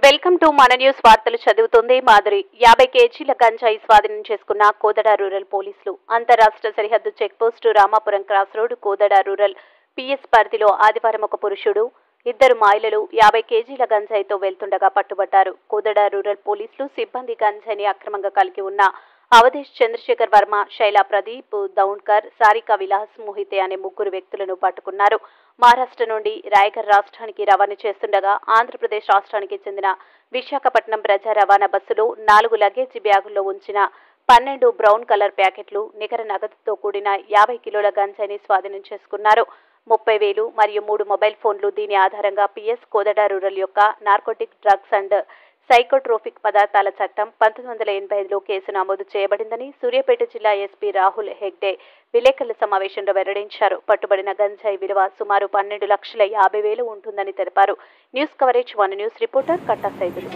welcome to మన news వార్తలు చదువుతుంది మాధురి యాభై కేజీల గంజాయి స్వాధీనం చేసుకున్న కోదడ రూరల్ పోలీసులు అంతరాష్ట్ర సరిహద్దు checkpost Ramapuram cross road Kodad rural PS పరిధిలో ఆదివారం ఒక పురుషుడు ఇద్దరు మహిళలు యాభై కేజీల గంజాయితో వెళ్తుండగా పట్టుబడ్డారు కోదడ రూరల్ పోలీసులు సిబ్బంది గంజాయిని అక్రమంగా కలిగి ఉన్న అవధేష్ చంద్రశేఖర్ వర్మ శైలా ప్రదీప్ దౌండ్కర్ సారికా విలాస్ మోహితే అనే ముగ్గురు వ్యక్తులను పట్టుకున్నారు మహారాష్ట్ర నుండి రాయగర్ రాష్ట్రానికి రవాణా చేస్తుండగా ఆంధ్రప్రదేశ్ రాష్ట్రానికి చెందిన విశాఖపట్నం ప్రజా రవాణా బస్సులో నాలుగు లగేజ్ బ్యాగుల్లో ఉంచిన పన్నెండు బ్రౌన్ కలర్ ప్యాకెట్లు నికర నగదుతో కూడిన యాభై కిలోల గంజాయిని స్వాధీనం చేసుకున్నారు ముప్పై వేలు మరియు మూడు మొబైల్ ఫోన్లు దీని ఆధారంగా పిఎస్ కోదడ రూరల్ యొక్క నార్కోటిక్ డ్రగ్స్ అండ్ సైకోట్రోఫిక్ పదార్థాల చట్టం పంతొమ్మిది వందల ఎనభై ఐదులో కేసు నమోదు చేయబడిందని సూర్యాపేట జిల్లా ఎస్పీ రాహుల్ హెగ్డే విలేకరుల సమావేశంలో వెల్లడించారు పట్టుబడిన గంజాయి విలువ సుమారు పన్నెండు లక్షల యాభై వేలు ఉంటుందని తెలిపారు news coverage one news reporter Katta Saidulu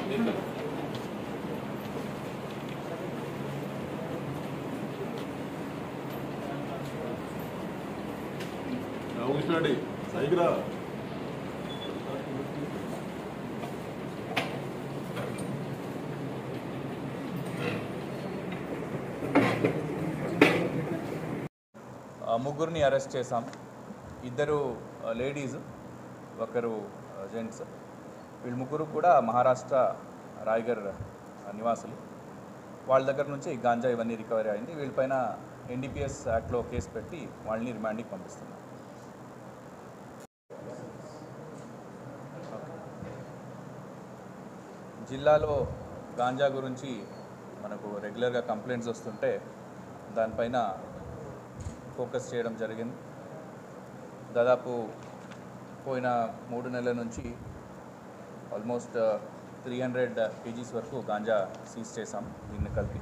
రామకృష్ణాడి సైకి రా ఆ, ముగ్గురిని అరెస్ట్ చేశాం ఇద్దరు ఆ, లేడీస్ ఒకరు ఆ, జెంట్స్ వీళ్ళు ముగ్గురు కూడా మహారాష్ట్ర రాయగర్ ఆ, నివాసులు వాళ్ళ దగ్గర నుంచి గాంజా ఇవన్నీ రికవరీ అయింది వీళ్ళపైన ఎన్డీపీఎస్ యాక్ట్లో కేసు పెట్టి వాళ్ళని రిమాండ్కి పంపిస్తున్నాం జిల్లాలో గాంజా గురించి మనకు రెగ్యులర్గా కంప్లైంట్స్ వస్తుంటే దానిపైన ఫోకస్ చేయడం జరిగింది దాదాపు పోయిన మూడు నెలల నుంచి ఆల్మోస్ట్ త్రీ హండ్రెడ్ కేజీస్ వరకు గాంజా సీజ్ చేసాం దీన్ని కలిపి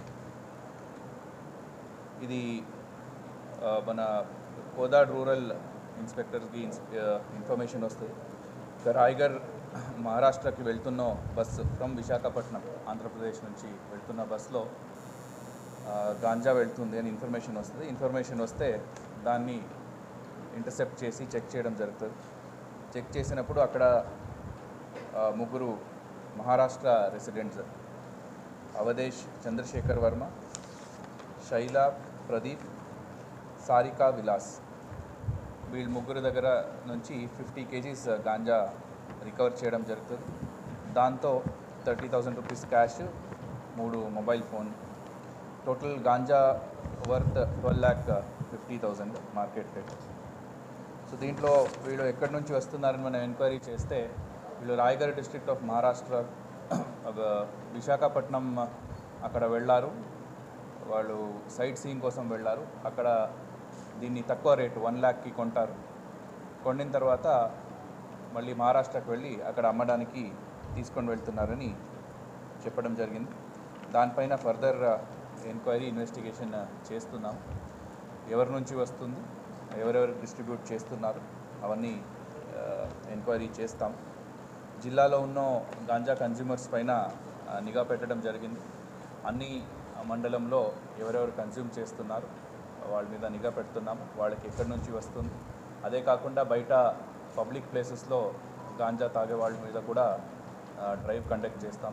ఇది ఆ, మన కోదాడ్ రూరల్ ఇన్స్పెక్టర్కి ఇన్ఫర్మేషన్ వస్తుంది ఇక రాయ్గర్ మహారాష్ట్రకి వెళ్తున్న బస్సు ఫ్రమ్ విశాఖపట్నం ఆంధ్రప్రదేశ్ నుంచి వెళ్తున్న బస్సులో ఆ, గాంజా వెళ్తుంది అని ఇన్ఫర్మేషన్ వస్తుంది ఇన్ఫర్మేషన్ వస్తే దాన్ని ఇంటర్సెప్ట్ చేసి చెక్ చేయడం జరుగుతుంది చెక్ చేసినప్పుడు అక్కడ ఆ, ముగ్గురు మహారాష్ట్ర రెసిడెంట్స్ అవధేష్ చంద్రశేఖర్ వర్మ శైలా ప్రదీప్ సారికా విలాస్ వీళ్ళ ముగ్గురు దగ్గర నుంచి ఫిఫ్టీ కేజీస్ గాంజా రికవర్ చేయడం జరుగుతుంది దాంతో థర్టీ థౌజండ్ రూపీస్ క్యాష్ మూడు mobile phone total ganja worth twelve lakh fifty thousand market rate so దీంట్లో వీళ్ళు ఎక్కడి నుంచి వస్తున్నారని మనం ఎంక్వైరీ చేస్తే వీళ్ళు రాయగఢ్ డిస్ట్రిక్ట్ ఆఫ్ మహారాష్ట్ర ఒక విశాఖపట్నం అక్కడ వెళ్ళారు వాళ్ళు సైట్ సీయింగ్ కోసం వెళ్ళారు అక్కడ దీన్ని తక్కువ రేటు వన్ ల్యాక్కి కొంటారు కొనిన తర్వాత మళ్ళీ మహారాష్ట్రకు వెళ్ళి అక్కడ అమ్మడానికి తీసుకొని వెళ్తున్నారని చెప్పడం జరిగింది దానిపైన ఫర్దర్ ఎంక్వైరీ ఇన్వెస్టిగేషన్ చేస్తున్నాం ఎవరి నుంచి వస్తుంది ఎవరెవరు డిస్ట్రిబ్యూట్ చేస్తున్నారు అవన్నీ ఎంక్వైరీ చేస్తాం జిల్లాలో ఉన్న గాంజా కన్జ్యూమర్స్ పైన ఆ, నిఘా పెట్టడం జరిగింది అన్ని మండలంలో ఎవరెవరు కన్జ్యూమ్ చేస్తున్నారు వాళ్ళ మీద నిఘా పెడుతున్నాము వాళ్ళకి ఎక్కడి నుంచి వస్తుంది అదే కాకుండా బయట పబ్లిక్ ప్లేసెస్లో గాంజా తాగే వాళ్ళ మీద కూడా డ్రైవ్ కండక్ట్ చేస్తాం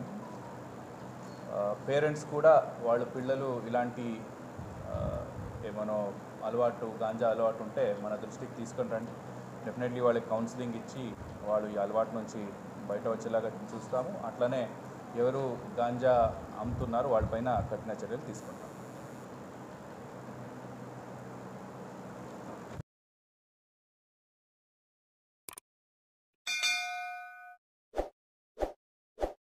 పేరెంట్స్ కూడా వాళ్ళ పిల్లలు ఇలాంటి ఆ, ఏమనో అలవాటు గాంజా అలవాటు ఉంటే మన దృష్టికి తీసుకొని రండి డెఫినెట్లీ వాళ్ళకి కౌన్సిలింగ్ ఇచ్చి వాళ్ళు ఈ అలవాటు నుంచి బయట వచ్చేలాగా చూస్తాము అట్లనే ఎవరు గాంజా అమ్ముతున్నారో వాళ్ళపైన కఠిన చర్యలు తీసుకుంటాం